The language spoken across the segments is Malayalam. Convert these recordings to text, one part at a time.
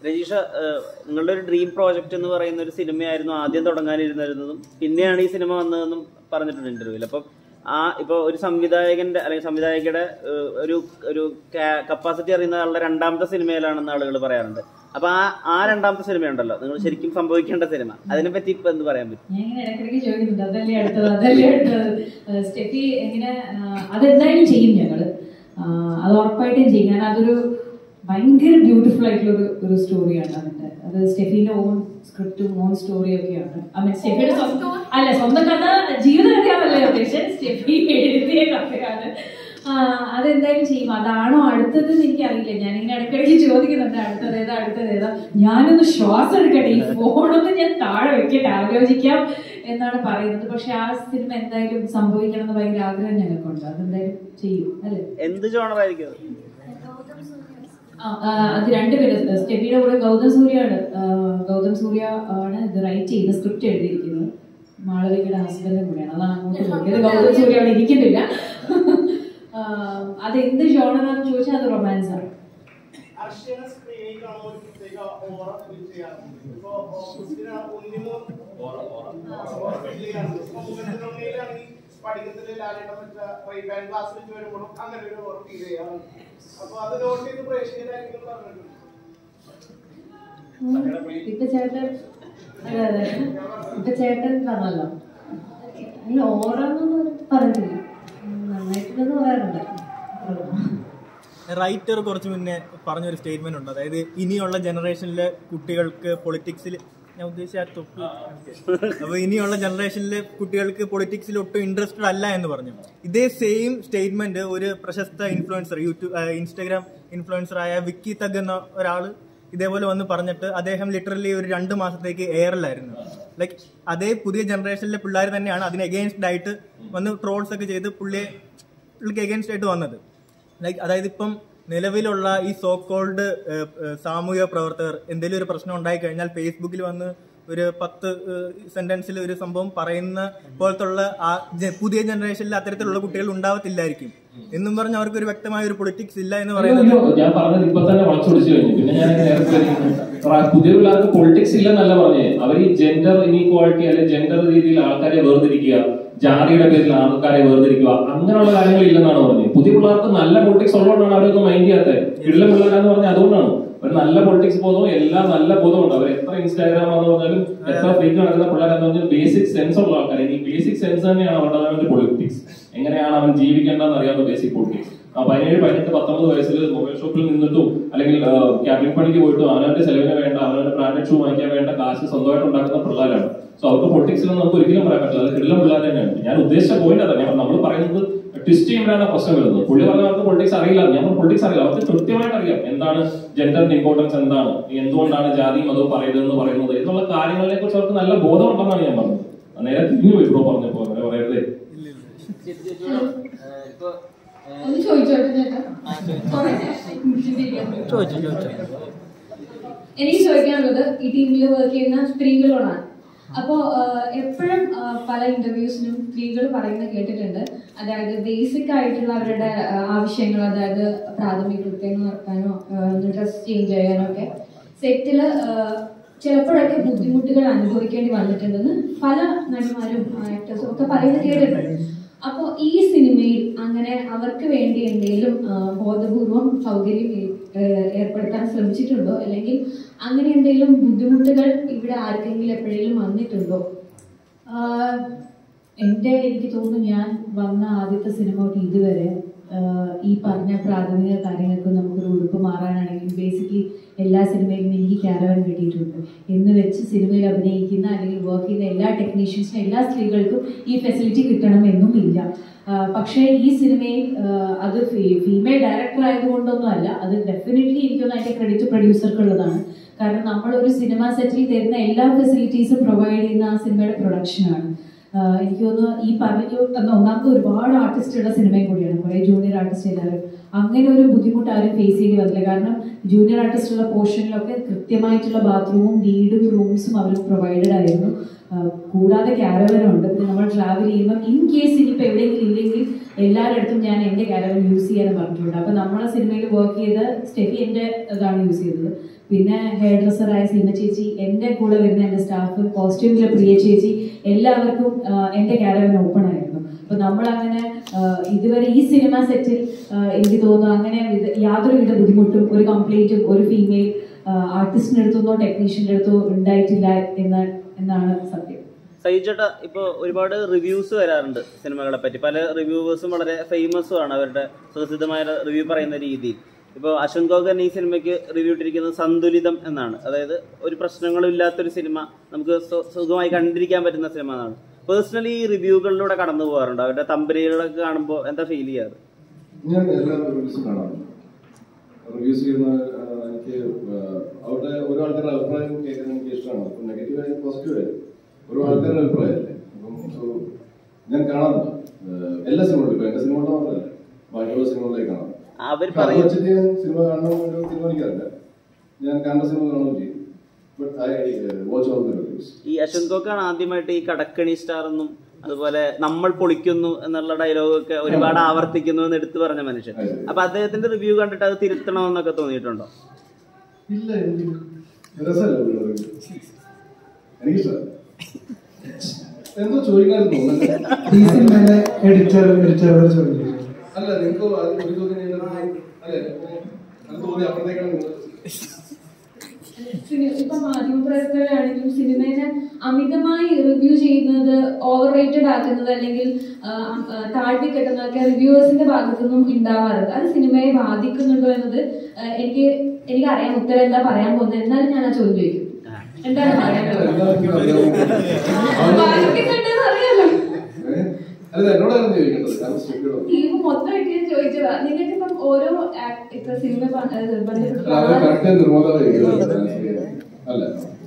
രജീഷ ഏഹ്, നിങ്ങളുടെ ഒരു ഡ്രീം പ്രോജക്റ്റ് എന്ന് പറയുന്ന ഒരു സിനിമയായിരുന്നു ആദ്യം തുടങ്ങാനിരുന്നിരുന്നതും പിന്നെയാണ് ഈ സിനിമ വന്നതെന്നും പറഞ്ഞിട്ടുണ്ട് ഇന്റർവ്യൂവിൽ അപ്പം ആ ഇപ്പോൾ ഒരു സംവിധായകന്റെ അല്ലെങ്കിൽ സംവിധായകയുടെ ഏഹ്, ഒരു ഒരു കപ്പാസിറ്റി അറിയുന്ന ആളുടെ രണ്ടാമത്തെ സിനിമയിലാണെന്ന് ആളുകൾ പറയാറുണ്ട് അപ്പൊ ആ ആ രണ്ടാമത്തെ സിനിമയുണ്ടല്ലോ നിങ്ങൾ ശരിക്കും സംഭവിക്കേണ്ട സിനിമ അതിനെ പറ്റി ഇപ്പൊ എന്ത് പറയാൻ പറ്റും ഞാൻ ഇങ്ങനെ ഇടയ്ക്കിടയ്ക്ക് ചോദിക്കുന്നുണ്ട് അതല്ലേ അടുത്തത് അതല്ലേ അടുത്തത് ഏഹ് സ്റ്റെഫി എങ്ങനെ ആഹ് അതെന്തായാലും ചെയ്യും ഞങ്ങള് ആഹ് അത് ഉറപ്പായിട്ടും ചെയ്യും കാരണം അതൊരു ഭയങ്കര ബ്യൂട്ടിഫുൾ ആയിട്ടുള്ള ഒരു ഒരു സ്റ്റോറിയാണ് അതിന്റെ അത് സ്റ്റെഫിന്റെ ഓൺ സ്ക്രിപ്റ്റും ഓൺ സ്റ്റോറിയും ഒക്കെയാണ് ഐ മീൻ സ്റ്റെഫിയുടെ സ്വന്തം അല്ല സ്വന്തം കഥ ജീവിത കഥയാണല്ലേ ഉദ്ദേശം സ്റ്റെഫി എഴുതിയ കഥയാണ് ആഹ് അതെന്തായാലും ചെയ്യും അതാണോ അടുത്തത് എന്ന് എനിക്കറിയില്ല ഞാനിങ്ങനെ ഇടയ്ക്കിടയ്ക്ക് ചോദിക്കുന്നുണ്ട് അടുത്തത് ഏതാ അടുത്തത് ഏതാ ഞാനൊന്ന് ശ്വാസം എടുക്കട്ടെ ഈ ഫോണൊന്ന് ഞാൻ താഴെ വെക്കട്ടെ ആലോചിക്കാം എന്നാണ് പറയുന്നത് പക്ഷെ ആ സിനിമ എന്തായാലും സംഭവിക്കണം എന്ന് ഭയങ്കര ആഗ്രഹം ഞങ്ങൾക്കുണ്ട് അതെന്തായാലും ചെയ്യും അല്ലേ എന്ത് ജോണറായിരിക്കും അത്? ആ, ആ, അത് രണ്ടുപേരും സ്റ്റെഫിയുടെ കൂടെ ഗൗതം സൂര്യാണ് ആ, ഗൗതം സൂര്യ ആണ് ഇത് റൈറ്റ് ചെയ്ത് സ്ക്രിപ്റ്റ് എഴുതിയിരിക്കുന്നത് മാളവികയുടെ ഹസ്ബൻഡും കൂടെയാണ് അതാണ് അങ്ങോട്ട് നോക്കിയത് ഗൗതം സൂര്യ അവിടെ ഇരിക്കുന്നില്ല ആ, അത് എന്ത് ജോണറാന്ന് ചോദിച്ചാൽ അത് റൊമാൻസ് ആണ് അർഷന സ്ക്രീനിൽ കാണുമ്പോൾ ഒരു പ്രത്യേക ഓറ ഫീൽ ചെയ്യാറുണ്ട് ഇപ്പൊ ഓഗസ്റ്റിന് ഒന്നിനും ഓറ ഫീൽ ചെയ്യാറുണ്ട് ഇപ്പൊ മുഖത്തിനുള്ളിലാണെങ്കിൽ പഠിക്കത്തില് ലാലേട്ടൻ വെച്ച റൈബാൻ ക്ലാസ് വെച്ച് വരുമ്പോഴും അങ്ങനെ ഒരു ഓറ ഫീൽ ചെയ്യാറുണ്ട് അപ്പൊ അത് നോട്ട് ചെയ്ത് പ്രേക്ഷകരായിരിക്കും പറഞ്ഞിട്ടുണ്ട് ഇപ്പൊ ചേട്ടൻ അതെ അതെ ഇപ്പൊ ചേട്ടൻ പറഞ്ഞല്ലോ അതിൽ ഓരോന്നൊന്നും പറഞ്ഞില്ല നന്നായിട്ടുള്ളത് പറയാറുണ്ട് റൈറ്റർ കുറച്ച് മുന്നേ പറഞ്ഞൊരു സ്റ്റേറ്റ്മെന്റ് ഉണ്ട് അതായത് ഇനിയുള്ള ജനറേഷനിലെ കുട്ടികൾക്ക് പൊളിറ്റിക്സിൽ ഞാൻ ഉദ്ദേശിച്ച ആ തൊപ്പി അപ്പൊ ഇനിയുള്ള ജനറേഷനിലെ കുട്ടികൾക്ക് പൊളിറ്റിക്സിൽ ഒട്ടും ഇൻട്രസ്റ്റഡ് അല്ല എന്ന് പറഞ്ഞു ഇതേ സെയിം സ്റ്റേറ്റ്മെന്റ് ഒരു പ്രശസ്ത ഇൻഫ്ലുവൻസർ യൂട്യൂബ് ഇൻസ്റ്റാഗ്രാം ഇൻഫ്ലുവൻസർ ആയ വിക്കി തഗ് എന്ന ഒരാള് ഇതേപോലെ വന്ന് പറഞ്ഞിട്ട് അദ്ദേഹം ലിറ്ററലി ഒരു രണ്ട് മാസത്തേക്ക് എയറിലായിരുന്നു ലൈക്ക് അതേ പുതിയ ജനറേഷനിലെ പിള്ളേർ തന്നെയാണ് അതിന് എഗെയിൻസ്റ്റ് ആയിട്ട് വന്ന് ട്രോൾസ് ഒക്കെ ചെയ്ത് പുള്ളിയെ പുള്ളിക്ക് എഗെയിൻസ്റ്റ് ആയിട്ട് വന്നത് ലൈക്ക് അതായത് ഇപ്പം നിലവിലുള്ള ഈ സോ കോൾഡ് സാമൂഹിക പ്രവർത്തകർ എന്തെങ്കിലും ഒരു പ്രശ്നം ഉണ്ടായി കഴിഞ്ഞാൽ ഫേസ്ബുക്കിൽ വന്ന് ഒരു പത്ത് സെന്റൻസിൽ ഒരു സംഭവം പറയുന്ന പോലത്തുള്ള ആ ജ- പുതിയ ജനറേഷനിൽ അത്തരത്തിലുള്ള കുട്ടികൾ ഉണ്ടാവത്തില്ലായിരിക്കും എന്നും പറഞ്ഞ് അവർക്ക് ഒരു വ്യക്തമായ ഒരു പൊളിറ്റിക്സ് ഇല്ല എന്ന് പറയുന്നത് അയ്യോ, ഞാൻ പറഞ്ഞത് ഇപ്പൊ തന്നെ വളച്ചൊടിച്ചു കഴിഞ്ഞു പിന്നെ ഞാൻ നേരത്തെ പറയുന്നത് പുതിയ പിള്ളേർക്ക് പൊളിറ്റിക്സ് ഇല്ലെന്നല്ല പറഞ്ഞേ അവർ ഈ ജെൻഡർ ഇനീക്വാളിറ്റി അല്ലെങ്കിൽ ജെൻഡർ രീതിയിൽ ആൾക്കാരെ വേർതിരിക്കുക ജാതിയുടെ പേരിൽ ആൾക്കാരെ വേർതിരിക്കുക അങ്ങനെയുള്ള കാര്യങ്ങൾ ഇല്ലെന്നാണ് പറഞ്ഞത് പുതിയ പിള്ളേർക്ക് നല്ല പൊളിറ്റിക്സ് ഉള്ളതുകൊണ്ടാണ് അവരൊന്നും മൈൻഡ് ചെയ്യാത്തത് ഇള്ള പിള്ളേരാന്ന് പറഞ്ഞാൽ അതുകൊണ്ടാണ് അവർ നല്ല പൊളിറ്റിക്സ് ബോധവും എല്ലാം നല്ല ബോധമുണ്ട് അവർ എത്ര ഇൻസ്റ്റാഗ്രാം ആണെന്ന് പറഞ്ഞാലും എത്ര ഫേക്ക് നടക്കുന്ന പിള്ളേരെന്ന് പറഞ്ഞാൽ ബേസിക് സെൻസ് ഉള്ള ആൾക്കാർ ഈ ബേസിക് സെൻസ് തന്നെയാണ് അവരുടെ പൊളിറ്റിക്സ് എങ്ങനെയാണ് അവൻ ജീവിക്കേണ്ടതെന്ന് അറിയാവുന്ന ബേസിക് പൊളിറ്റിക്സ് ആ പതിനേഴ് പതിനെട്ട് പത്തൊമ്പത് വയസ്സിൽ മൊബൈൽ ഷോപ്പിൽ നിന്നിട്ടും അല്ലെങ്കിൽ കാറ്ററിംഗ് പണിക്ക് പോയിട്ടും അവനവന്റെ ചെലവിന് വേണ്ട അവനവന്റെ ബ്രാൻഡഡ് ഷൂ വാങ്ങിക്കാൻ വേണ്ട കാശ് സ്വന്തമായിട്ട് ഉണ്ടാക്കുന്ന പിള്ളേരാണ് സോ അവർക്ക് പൊളിറ്റിക്സിലൊന്നും നമുക്ക് ഒരിക്കലും പറയാൻ പറ്റില്ല അത് കിടിലം പിള്ളേർ തന്നെയാണ് ഞാൻ ഉദ്ദേശിച്ച പോയിന്റ് അതാണ് ഞാൻ നമ്മൾ പറയുന്നത് ട്വിസ്റ്റ് ചെയ്യുമ്പോഴാണ് പ്രശ്നം വരുന്നത് പുള്ളി പറഞ്ഞ അവർക്ക് പൊളിറ്റിക്സ് അറിയില്ല ഞാൻ പൊളിറ്റിക്സ് അറിയില്ല അവർക്ക് കൃത്യമായിട്ട് അറിയാം എന്താണ് ജെൻഡറിന്റെ ഇമ്പോർട്ടൻസ് എന്താണ് എന്തുകൊണ്ടാണ് ജാതിയും മതവും പറയരുതെന്ന് പറയുന്നത് എന്നുള്ള കാര്യങ്ങളെ കുറിച്ച് അവർക്ക് നല്ല ബോധമുണ്ടെന്നാണ് ഞാൻ പറഞ്ഞത് അത് നേരെ തിരിഞ്ഞു പോയി ബ്രോ പറഞ്ഞപ്പോ അങ്ങനെ പറയരുതേ ഇപ്പൊ ഒന്ന് ചോദിച്ചോട്ടെ ചേട്ടാ ചോദിച്ചു ചോദിച്ചു എനിക്ക് ചോദിക്കാനുള്ളത് ഈ ടീമിൽ വർക്ക് ചെയ്യുന്ന സ്ത്രീകളോടാണ് അപ്പോൾ എപ്പോഴും പല ഇന്റർവ്യൂസിനും സ്ത്രീകൾ പറയുന്നത് കേട്ടിട്ടുണ്ട് അതായത് ബേസിക് ആയിട്ടുള്ള അവരുടെ ആ, ആവശ്യങ്ങൾ അതായത് പ്രാഥമിക കൃത്യങ്ങൾ നടത്താനോ ഡ്രസ് ചേഞ്ച് ചെയ്യാനോ ഒക്കെ സെറ്റിൽ ചിലപ്പോഴൊക്കെ ബുദ്ധിമുട്ടുകൾ അനുഭവിക്കേണ്ടി വന്നിട്ടുണ്ടെന്ന് പല നടിമാരും ആക്ടേഴ്സും ഒക്കെ പറയുന്നത് കേട്ടിട്ടുണ്ട് അപ്പോൾ ഈ സിനിമയിൽ അങ്ങനെ അവർക്ക് വേണ്ടി എന്തെങ്കിലും ആ, ബോധപൂർവം സൗകര്യം ഏ- ഏ- ഏർപ്പെടുത്താൻ ശ്രമിച്ചിട്ടുണ്ടോ അല്ലെങ്കിൽ അങ്ങനെ എന്തെങ്കിലും ബുദ്ധിമുട്ടുകൾ ഇവിടെ ആർക്കെങ്കിലും എപ്പോഴെങ്കിലും വന്നിട്ടുണ്ടോ ആഹ് എൻ്റെ എനിക്ക് തോന്നുന്നു ഞാൻ വന്ന ആദ്യത്തെ സിനിമ തൊട്ട് ഇതുവരെ ആഹ് ഈ പറഞ്ഞ പ്രാഥമിക കാര്യങ്ങൾക്ക് നമുക്കൊരു ഉടുപ്പ് മാറാനാണെങ്കിൽ ബേസിക്കലി എല്ലാ സിനിമയിലും എനിക്ക് ക്യാരവൻ കിട്ടിയിട്ടുണ്ട് എന്ന് വെച്ച് സിനിമയിൽ അഭിനയിക്കുന്ന അല്ലെങ്കിൽ വർക്ക് ചെയ്യുന്ന എല്ലാ ടെക്നീഷ്യൻസിനും എല്ലാ സ്ത്രീകൾക്കും ഈ ഫെസിലിറ്റി കിട്ടണമെന്നും ഇല്ല ആഹ് പക്ഷേ ഈ സിനിമയിൽ ആഹ് അത് ഫീമെയിൽ ഡയറക്ടർ ആയതുകൊണ്ടൊന്നും അല്ല അത് ഡെഫിനറ്റ്ലി എനിക്കൊന്നും അതിൻ്റെ ക്രെഡിറ്റ് പ്രൊഡ്യൂസർക്കുള്ളതാണ് കാരണം നമ്മൾ ഒരു സിനിമ സെറ്റിൽ തരുന്ന എല്ലാ ഫെസിലിറ്റീസും പ്രൊവൈഡ് ചെയ്യുന്ന ആ സിനിമയുടെ പ്രൊഡക്ഷനാണ് ആഹ് എനിക്ക് തോന്നുന്നു ഈ പറഞ്ഞു തന്ന ഒന്നാമത് ഒരുപാട് ആർട്ടിസ്റ്റുള്ള സിനിമയും കൂടിയാണ് കുറേ ജൂനിയർ ആർട്ടിസ്റ്റ് എല്ലാവരും അങ്ങനെ ഒരു ബുദ്ധിമുട്ട് ആരും ഫേസ് ചെയ്യേണ്ടി വന്നില്ല കാരണം ജൂനിയർ ആർട്ടിസ്റ്റ് ഉള്ള പോർഷനിലൊക്കെ കൃത്യമായിട്ടുള്ള ബാത്റൂമും വീടും റൂംസും അവർക്ക് പ്രൊവൈഡഡ് ആയിരുന്നു ആഹ് കൂടാതെ ക്യാരവനും ഉണ്ട് പിന്നെ നമ്മൾ ട്രാവൽ ചെയ്യുമ്പോൾ ഇൻ കേസ് ഇനിയിപ്പോൾ എവിടെയെങ്കിലും ഇല്ലെങ്കിൽ എല്ലാവരുടെ അടുത്തും ഞാൻ എൻ്റെ ക്യാരവൻ യൂസ് ചെയ്യാൻ പറഞ്ഞിട്ടുണ്ട് അപ്പോൾ നമ്മളെ സിനിമയിൽ വർക്ക് ചെയ്ത സ്റ്റെഫി എൻ്റെ ഇതാണ് യൂസ് ചെയ്തത് പിന്നെ ഹെയർ ഡ്രസ്സറായ സീമ ചേച്ചി എൻ്റെ കൂടെ വരുന്ന എൻ്റെ സ്റ്റാഫ് കോസ്റ്റ്യൂമിലെ പ്രിയ ചേച്ചി എല്ലാവർക്കും ആഹ്, എൻ്റെ ക്യാരവൻ ഓപ്പൺ ആയിരുന്നു അപ്പൊ നമ്മളങ്ങനെ ആഹ്, ഇതുവരെ ഈ സിനിമ സെറ്റിൽ എനിക്ക് തോന്നുന്നു അങ്ങനെ ഇത് യാതൊരുവിധ ബുദ്ധിമുട്ടും ഒരു കംപ്ലൈന്റും ഒരു ഫീമെയിൽ ആർട്ടിസ്റ്റിന്റെ അടുത്തുനിന്നോ ടെക്നീഷ്യന്റെ അടുത്തോ ഉണ്ടായിട്ടില്ല എന്ന് എന്നാണ് സത്യം സൈജേട്ടാ ഇപ്പോൾ ഒരുപാട് റിവ്യൂസ് വരാറുണ്ട് സിനിമകളെ പറ്റി പല റിവ്യൂവേഴ്സും വളരെ ഫേമസും ആണ് അവരുടെ സുപ്രസിദ്ധമായ റിവ്യൂ പറയുന്ന രീതിയിൽ ഇപ്പോൾ അശ്വന്ത് ഗോഗൻ ഈ സിനിമയ്ക്ക് റിവ്യൂ ഇട്ടിരിക്കുന്നത് സന്തുലിതം എന്നാണ് അതായത് ഒരു പ്രശ്നങ്ങളും ഇല്ലാത്തൊരു സിനിമ നമുക്ക് സു- സുഖമായി കണ്ടിരിക്കാൻ പറ്റുന്ന സിനിമ എന്നാണ് പേഴ്സണലി ഈ റിവ്യൂകളിലൂടെ കടന്നു പോകാറുണ്ട് അവരുടെ തമ്പനികളൊക്കെ കാണുമ്പോൾ എന്താ ഫീൽ ചെയ്യാറ് ഞാൻ എല്ലാ റിവ്യൂസും കാണാറുണ്ട് റിവ്യൂസ് ചെയ്യുന്ന ആ, എനിക്ക് ആ, അവരുടെ ഓരോ ആൾക്കാരുടെ അഭിപ്രായം കേൾക്കാൻ എനിക്ക് ഇഷ്ടമാണ് അപ്പം നെഗറ്റീവ് ആയാലും പോസിറ്റീവ് ആയാലും ഓരോ ആൾക്കാരുടെ അഭിപ്രായമല്ലേ അപ്പം so, ഞാൻ കാണാറുണ്ട് ആ, എല്ലാ സിനിമകളും ഇപ്പൊ എന്റെ സിനിമകളുടെ മാത്രമല്ല ബാക്കിയുള്ള സിനിമകളിലേക്ക് കാണാം അവർ പക്ഷെ അത് പറയും വെച്ചിട്ട് ഞാൻ സിനിമ കാണണമെന്ന് തീരുമാനിക്കാറില്ല ഞാൻ കാണുന്ന സിനിമ കാണുകയും ചെയ്യും but I watch all the reviews ഈ അശ്വന്ത് ഗോക്കാണ് ആദ്യമായിട്ട് ഈ കടക്കണി സ്റ്റാർ എന്നും അതുപോലെ നമ്മൾ പൊളിക്കുന്നു എന്നുള്ള ഡയലോഗൊക്കെ ഒരുപാട് ആവർത്തിക്കുന്നു എന്ന് എടുത്തു പറഞ്ഞ മനുഷ്യൻ അപ്പൊ അദ്ദേഹത്തിന്റെ റിവ്യൂ കണ്ടിട്ട് അത് തിരുത്തണമെന്നൊക്കെ തോന്നിയിട്ടുണ്ടോ ഇല്ല എനിക്ക് രസമല്ല പുള്ളിയുടെ review. എനിക്കിഷ്ടമാണ് എന്തോ ചോദിക്കാൻ തോന്നുന്നു ഈ സിനിമയിലെ എഡിറ്റർ എഡിറ്ററോട് ചോദിക്കും അല്ല നിങ്ങൾക്ക് അത് ഒരു ചോദ്യം ചെയ്യേണ്ടത് അല്ലേ അത് തോന്നി അപ്പുറത്തേക്കാണ് നിങ്ങൾ സിനി- ഇപ്പൊ മാധ്യമപ്രവർത്തകരാണെങ്കിലും സിനിമേനെ അമിതമായി റിവ്യൂ ചെയ്യുന്നത് ഓവർ റേറ്റഡ് ആക്കുന്നത് അല്ലെങ്കിൽ ആ, ആ, താഴ്ത്തി കെട്ടുന്നതൊക്കെ റിവ്യൂവേഴ്സിന്റെ ഭാഗത്തു നിന്നും ഉണ്ടാവാറുണ്ട് അത് സിനിമയെ ബാധിക്കുന്നുണ്ടോ എന്നത് ആ, എനിക്ക് എനിക്കറിയാം ഉത്തരം എന്താ പറയാൻ പോകുന്നത് എന്നാലും ഞാൻ ആ ചോദ്യം ചോദിക്കും എന്താണ് പറയാനുള്ളത് ബാധിക്കുന്നുണ്ടെന്ന് അറിയാലോ ഏ? അല്ല എന്നോടാണ് ചോദിക്കേണ്ടത് കാരണം സ്റ്റുഡിയോ ടീം മൊത്തമായിട്ട് ഞാൻ ചോദിച്ചതാ നിങ്ങൾക്ക് ഇപ്പം ഓരോ act- ഇപ്പൊ സിനിമ പ- അത് ബന്ധപ്പെട്ട് അത് കറക്റ്റ് നിർമ്മാതാവായിരിക്കും അല്ല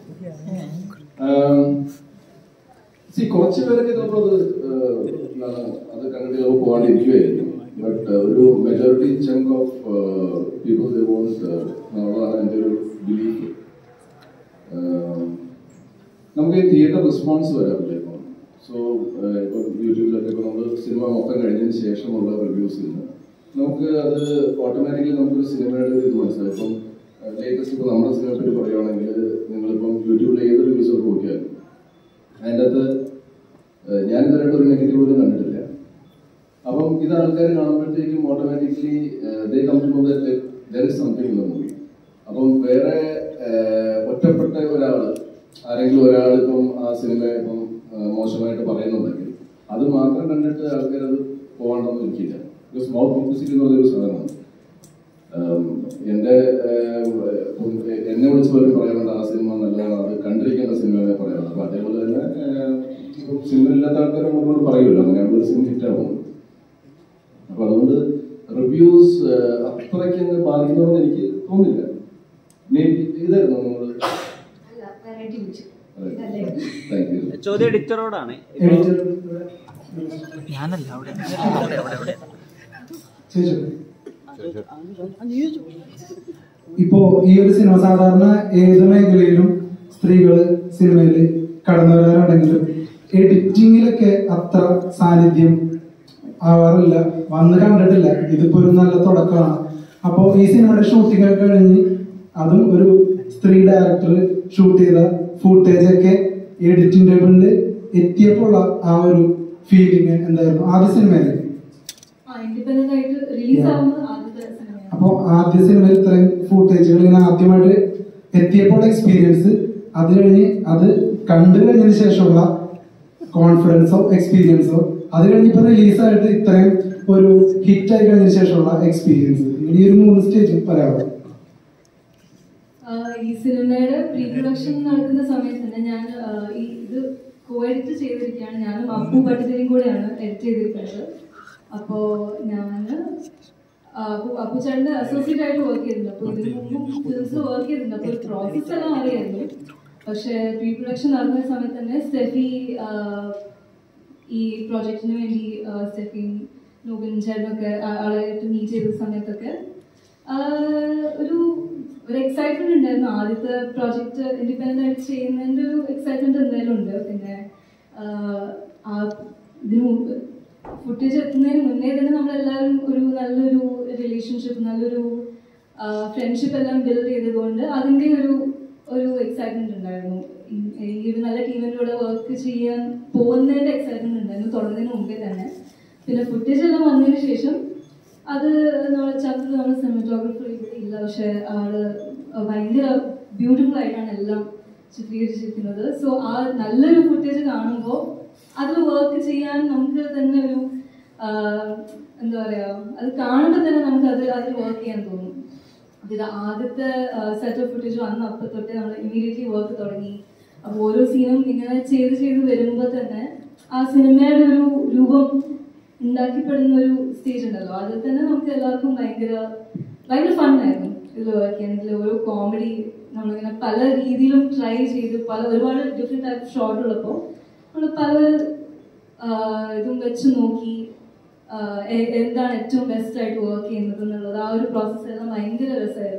സി കുറച്ച് പേരൊക്കെ ചിലപ്പോൾ അത് ഏഹ്, എന്താണ് അത് കണ്ടിട്ട് ചിലപ്പോൾ പോകാണ്ടിരിക്കുമായിരിക്കും ബട്ട് ഒരു majority chunk of people they won't എന്നുള്ളതാണ് എൻ്റെ ഒരു ബിലീഫ് നമുക്ക് ഈ തിയേറ്റർ റെസ്പോൺസ് വരാറില്ല ഇപ്പം സോ ഇപ്പം യൂട്യൂബിലൊക്കെ ഇപ്പം നമ്മൾ സിനിമ മൊത്തം കഴിഞ്ഞതിന് ശേഷമുള്ള റിവ്യൂസിൽ നിന്ന് നമുക്ക് അത് ഓട്ടോമാറ്റിക്കലി നമുക്കൊരു സിനിമയുടെ ഒരു ഇത് മനസ്സിലാവും ഇപ്പം ലേറ്റസ്റ്റ് ഇപ്പോൾ നമ്മുടെ സിനിമയെ പറ്റി പറയുകയാണെങ്കിൽ നിങ്ങളിപ്പം യൂട്യൂബിൽ ഏത് റിവ്യൂസ് ഒക്കെ നോക്കിയാലും അതിൻ്റെ അകത്ത് ഏഹ്, ഞാൻ ഇതുവരെയായിട്ട് ഒരു നെഗറ്റീവ് പോലും കണ്ടിട്ടില്ല അപ്പം ഇത് ആൾക്കാർ കാണുമ്പോഴത്തേക്കും automatically they come to know that there is something in the movie അപ്പം വേറെ ഏഹ്, ഒറ്റപ്പെട്ട ഒരാൾ ആരെങ്കിലും ഒരാൾ ഇപ്പം ആ സിനിമ ഇപ്പം ഏഹ്, മോശമായിട്ട് പറയുന്നുണ്ടെങ്കിൽ അത് മാത്രം കണ്ടിട്ട് ആൾക്കാർ അത് പോകണമെന്ന് എനിക്കില്ല ബിക്കോസ് മൗത്ത് പബ്ലിസിറ്റി എന്ന് പറഞ്ഞൊരു സാധനമാണ് ഉം, എൻ്റെ ഏഹ്, ഇപ്പം എന്നെ വിളിച്ച് പോലും പറയാറുണ്ട് ആ സിനിമ നല്ലതാണ് അത് കണ്ടിരിക്കേണ്ട സിനിമയെ പറയാറുണ്ട് അപ്പൊ അതേപോലെ തന്നെ ഏഹ്, ഇപ്പം സിനിമ ഇല്ലാത്ത ആൾക്കാർ നമ്മളോട് പറയുമല്ലോ അങ്ങനെയാണ് ഒരു സിനിമ ഹിറ്റ് ആവുന്നത് അപ്പൊ അതുകൊണ്ട് റിവ്യൂസ് അത്രയ്ക്ക് അങ്ങ് ബാധിക്കുമെന്ന് എനിക്ക് തോന്നുന്നില്ല Maybe ഇതായിരുന്നു നിങ്ങൾ അല്ല വെറൈറ്റി വിളിച്ചു ഇതല്ലേ താങ്ക് യു ചോദ്യം എഡിറ്ററോടാണ് എഡിറ്റർ ചോദിച്ചോ ഇപ്പോ ഈ ഒരു സിനിമ സാധാരണ ഏത് മേഖലയിലും സ്ത്രീകൾ സിനിമയിൽ കടന്നു വരാറുണ്ടെങ്കിലും എഡിറ്റിങ്ങിലൊക്കെ അത്ര സാന്നിധ്യം ആവാറില്ല വന്ന് കണ്ടിട്ടില്ല ഇതിപ്പോ ഒരു നല്ല തുടക്കമാണ് അപ്പോ ഈ സിനിമയുടെ ഷൂട്ടിംഗ് ഒക്കെ കഴിഞ്ഞ് അതും ഒരു സ്ത്രീ ഡയറക്ടർ ഷൂട്ട് ചെയ്ത ഫുട്ടേജ് ഒക്കെ എഡിറ്റിംഗ് ടേബിളിൽ എത്തിയപ്പോൾ ആ ഒരു ഫീലിംഗ് എന്തായിരുന്നു ആദ്യ സിനിമയില് ആ ഇൻഡിപെൻഡന്റ് ആയിട്ട് റിലീസ് ആവുന്ന ആദ്യത്തെ സിനിമയാണ് അപ്പോൾ ആദ്യ സിനിമയിൽ ഇത്രയും ഫൂട്ടേജുകൾ ഇങ്ങനെ ആദ്യമായിട്ട് എത്തിയപ്പോൾ എക്സ്പീരിയൻസ് അത് കഴിഞ്ഞ് അത് കണ്ടു കഴിഞ്ഞതിന് ശേഷമുള്ള കോൺഫിഡൻസോ എക്സ്പീരിയൻസോ അത് കഴിഞ്ഞ് ഇപ്പൊ റിലീസായിട്ട് ഇത്രയും ഒരു ഹിറ്റ് ആയി കഴിഞ്ഞതിന് ശേഷമുള്ള എക്സ്പീരിയൻസ് ഈ ഒരു മൂന്ന് സ്റ്റേജ് പറയാമോ ആഹ് ഈ സിനിമയുടെ പ്രീ പ്രൊഡക്ഷൻ നടക്കുന്ന സമയത്ത് തന്നെ ഞാൻ ആഹ് ഈ ഇത് കോ എഡിറ്റ് ചെയ്തിരിക്കുകയാണ് ഞാനും അപ്പു ഭട്ടിതരും കൂടെയാണ് എഡിറ്റ് ചെയ്തിരിക്കുന്നത് അപ്പോൾ ഞാൻ അപ്പുചേട്ടൻ്റെ അസോസിയേറ്റ് ആയിട്ട് വർക്ക് ചെയ്തിട്ടുണ്ട് അപ്പോൾ ഇതിന് മുമ്പും ഫിലിംസ് വർക്ക് ചെയ്തിട്ടുണ്ട് അപ്പോൾ പ്രോസസ് എല്ലാം അറിയായിരുന്നു പക്ഷേ പ്രീ പ്രൊഡക്ഷൻ നടന്ന സമയത്ത് തന്നെ സ്റ്റെഫി ആഹ് ഈ പ്രോജക്റ്റിന് വേണ്ടി ആഹ് സ്റ്റെഫി നൂബിൻ ചേട്ടനൊക്കെ ആ- ആളായിട്ട് മീറ്റ് ചെയ്ത സമയത്തൊക്കെ ആഹ് ഒരു ഒരു എക്സൈറ്റ്മെന്റ് ഉണ്ടായിരുന്നു ആദ്യത്തെ പ്രോജക്റ്റ് ഇൻഡിപെൻഡന്റ് ആയിട്ട് ചെയ്യുന്നതിന്റെ ഒരു എക്സൈറ്റ്മെന്റ് എന്തായാലും ഉണ്ട് പിന്നെ ആഹ് ആ ഇതിനു മുമ്പ് ഫുട്ടേജ് എത്തുന്നതിന് മുന്നേ തന്നെ നമ്മളെല്ലാവരും ഒരു നല്ലൊരു റിലേഷൻഷിപ്പ് നല്ലൊരു ഫ്രണ്ട്ഷിപ്പ് എല്ലാം ബിൽഡ് ചെയ്തുകൊണ്ട് അതിൻ്റെ ഒരു ഒരു എക്സൈറ്റ്മെന്റ് ഉണ്ടായിരുന്നു ഈ- ഈ ഒരു നല്ല ടീമിൻ്റെ കൂടെ വർക്ക് ചെയ്യാൻ പോകുന്നതിൻ്റെ എക്സൈറ്റ്മെന്റ് ഉണ്ടായിരുന്നു തുടങ്ങുന്നതിന് മുമ്പേ തന്നെ പിന്നെ ഫുട്ടേജ് എല്ലാം വന്നതിന് ശേഷം അത് നമ്മൾ ചന്ദ്രൻ നമ്മുടെ സിനിമറ്റോഗ്രഫർ ഇവിടെ ഇല്ല പക്ഷെ ആള് ഭയങ്കര ബ്യൂട്ടിഫുൾ ആയിട്ടാണ് എല്ലാം ചിത്രീകരിച്ചിരിക്കുന്നത് സോ ആ നല്ലൊരു ഫുട്ടേജ് കാണുമ്പോൾ അതിൽ വർക്ക് ചെയ്യാൻ നമുക്ക് തന്നെ ഒരു ആഹ്, എന്താ പറയാ അത് കാണുമ്പോൾ തന്നെ നമുക്ക് അത് അതിൽ വർക്ക് ചെയ്യാൻ തോന്നും ഇത് ആദ്യത്തെ സെറ്റ് ഓഫ് ഫുട്ടേജ് വന്ന അപ്പം തൊട്ട് നമ്മൾ ഇമ്മീഡിയറ്റ്ലി വർക്ക് തുടങ്ങി അപ്പോൾ ഓരോ സീനും ഇങ്ങനെ ചെയ്ത് ചെയ്ത് വരുമ്പോൾ തന്നെ ആ സിനിമയുടെ ഒരു രൂപം ഉണ്ടാക്കിപ്പെടുന്ന ഒരു സ്റ്റേജ് ഉണ്ടല്ലോ അതിൽ തന്നെ നമുക്ക് എല്ലാവർക്കും ഭയങ്കര ഭയങ്കര ഫണ്ണായിരുന്നു ഇതിൽ വർക്ക് ചെയ്യാൻ ഇതിൽ ഓരോ കോമഡി നമ്മളിങ്ങനെ പല രീതിയിലും ട്രൈ ചെയ്ത് പല ഒരുപാട് ഡിഫറെൻറ്റ് ടൈപ്പ് ഷോട്ട് ഉള്ളപ്പോൾ നമ്മൾ പല ആഹ് ഇതും വെച്ച് നോക്കി ആഹ് എ- എന്താണ് ഏറ്റവും ബെസ്റ്റ് ആയിട്ട് വർക്ക് ചെയ്യുന്നത് എന്നുള്ളത് ആ ഒരു പ്രോസസ്സ് എല്ലാം ഭയങ്കര രസമായിരുന്നു